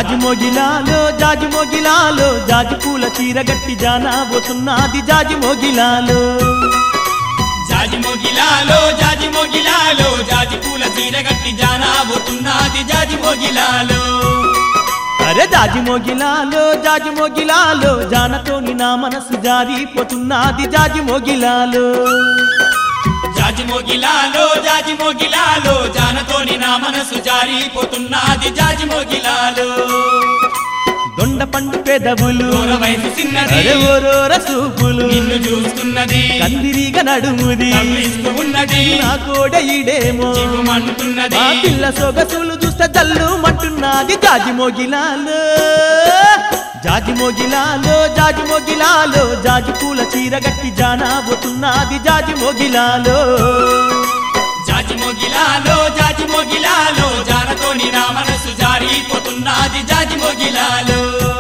జాజి మోగిలాలో జాజి మోగిలాలో జాజి పూల చీర గట్టి జానాబోతున్నది జాజి మోగిలాలో జాజి మోగిలాలో జాజి మోగిలాలో జాజి పూల చీర గట్టి జానాబోతున్నది జాజి మోగిలాలో అరే జాజి మోగిలాలో జాజి మోగిలాలో జానతోని నా మనసు జారిపోతున్నది జాజి మోగిలాలో జాజి మోగిలాలో జాజి మోగిలాలో జానతోని నా మనసు జారిపోతున్నది జాజి మోగిలాలో దొండ పండు పెదవులు దూర వయసు చిన్నది అరే ఓరోర సూపులు నిన్ను చూస్తున్నది కందిరీగ నడుముది కవ్విస్తూ ఉన్నది నా కోడ ఈడేమో చిగుమంటున్నది ఆ పిల్ల సొగసులు చూస్తే జల్లు మంటున్నది జాజి మోగిలాలో జాజి మోగిలాలో జాజి మోగిలాలో జాజి పూల చీర గట్టి జానాబోతున్నది జాజి మోగిలాలో జాజి మోగిలాలో జాజి మోగిలాలో జానతోని నా మనసు జారిపోతున్నది జాజి మోగిలాలో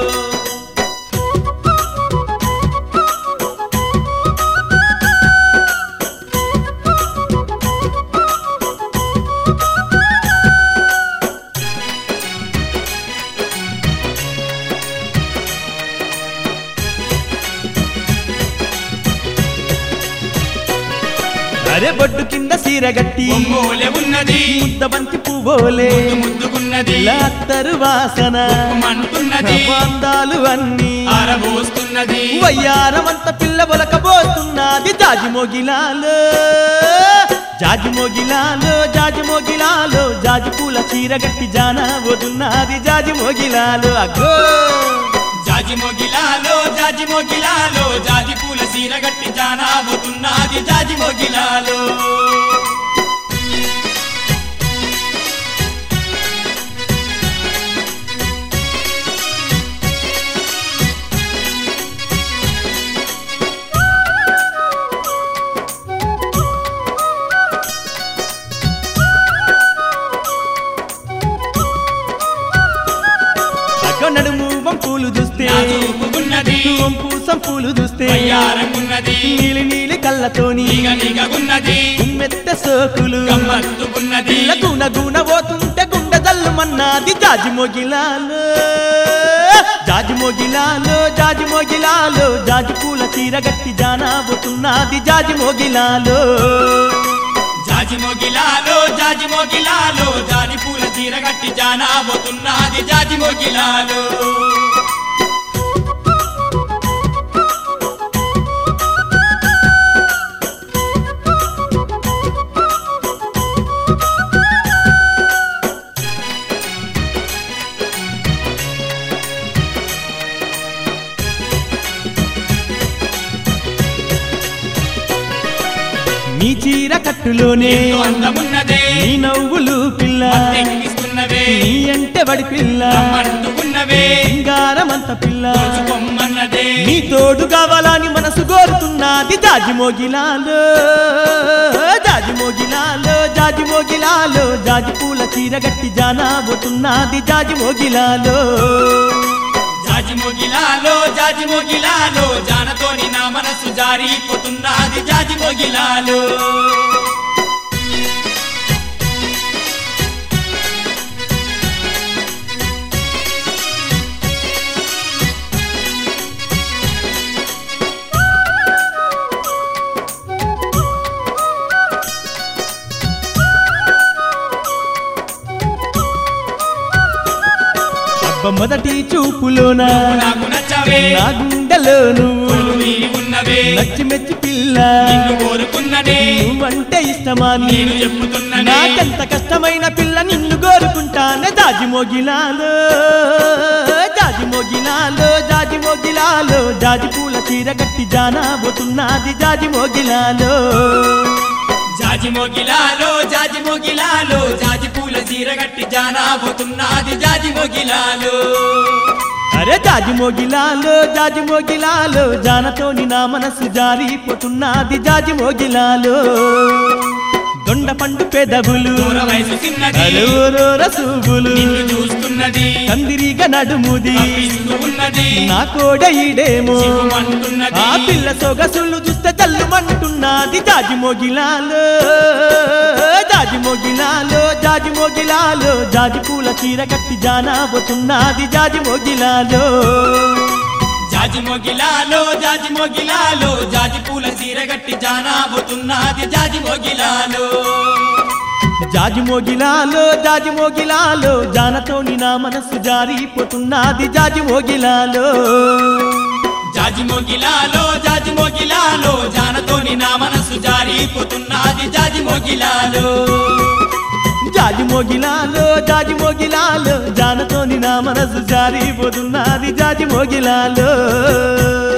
అరే బొడ్డు కింద సీర గట్టి ఒంగోలే ఉన్నది ముద్దబంతి పువ్వులే ముద్దు ముద్దుకున్నది లాత్తరు వాసన మంటున్నది అందాలు అన్నీ ఆరబోస్తున్నది వయ్యారమంత పిల్ల బొలకబోతున్నది జాజి మోగిలాలో జాజి మోగిలాలో జాజి మోగిలాలో జాజి పూల చీర గట్టి జానబోతున్నది జాజి మోగిలాలో అగ్గో జాజి మోగిలాలో జాజి మోగిలాలో జాజి పూల సీర గట్టి జానాబోతున్నది జాజి మోగిలాలో అగ్గో నడుము వంపులు చూస్తే నాజూకున్నది వంపు సంపులు చూస్తే వయ్యారమున్నది నీలి నీలి కళ్ళతోని నిగ నిగగున్నది ఉమ్మెత్త సోకులు గమ్మత్తుకున్నది పిల్ల గున గున పోతుంటే గుండె జల్లుమన్నది జాజి మోగిలాలో జాజి మోగిలాలో జాజి మోగిలాలో జాజి పూల చీర గట్టి జానాబోతున్నది జాజి మోగిలాలో జాజి మోగిలాలో జాజి మోగిలాలో జాజి పూల చీర గట్టి జానాబోతున్నది జాజి మోగిలాలో నీ చీర కట్టులోనే ఎంతో అందమున్నదే నీ నవ్వులు పిల్ల తెక్కిస్తున్నవే నీ అంటే వడి పిల్ల గమ్మత్తుకున్నవే సింగారమంత పిల్ల కొమ్మన్నదే నీ తోడు కావాలని మనసు కోరుతున్నది జాజి మోగిలాలో జాజి మోగిలాలో జాజి మోగిలాలో జాజి పూల చీర గట్టి జానాబోతున్నది జాజి మోగిలాలో జాజి మోగిలాలో జాజి మోగిలాలో జానతోని నా మనసు జారిపోతున్నది జాజి మోగిలాలో అబ్బ మొదటి చూపులోన నాకు నచ్చవే నా గుండెలో నువ్వు కొలువి ఉన్నవే నచ్చి మెచ్చి పిల్ల నిన్ను కోరుకున్నదే నువ్వంటే ఇష్టమా నీ నేను చెప్పుతున్నదే నాకెంత కష్టమైన పిల్ల నిన్ను కోరుకుంటానే జాజి మోగిలాలో జాజి మోగిలాలో జాజి మోగిలాలో జాజి పూల చీర గట్టి జానాబోతున్నది జాజి మోగిలాలో జాజి మోగిలాలో జాజి మోగిలాలో జాజి పూల చీర గట్టి జానాబోతున్నది జాజి మోగిలాలో అరే జాజి మోగిలాలో జాజి మోగిలాలో జానతోని నా మనసు జారిపోతున్నది జాజి మోగిలాలో దొండ పండు పెదవులు దూర వయసు చిన్నది అరోరో రసూబులు నిన్ను చూస్తున్నది కందిరీగ నడుముది కవ్విస్తూ ఉన్నది నా కోడ ఈడేమో చిగుమంటున్నది ఆ పిల్ల సొగసులు చూస్తే జల్లుమంటున్నది జాజి మోగిలాలో జాజి జాజి మోగిలాలో జాజి మోగిలాలో జాజి పూల చీర కట్టి జానాబోతున్నది జాజి మోగిలాలో జాజి మొగిలాలో జాజి మొగిలాలో జాజి పూల చీరగట్టి జానాబోతున్నది జాజి మొగిలాలో జాజి మోగిలాలో జాజి మోగిలాలో జానతోని నా మనసు జారిపోతున్నది జాజి మోగిలాలో జాజి మొగిలాలో జాజి మొగిలాలో జానతోని నా మనసు జారిపోతున్నది జాజి మొగిలాలో జాజి మోగిలాలో జాజి మోగిలాలో జానతోని నా మనసు జారిపోతున్నది జాజి మోగిలాలో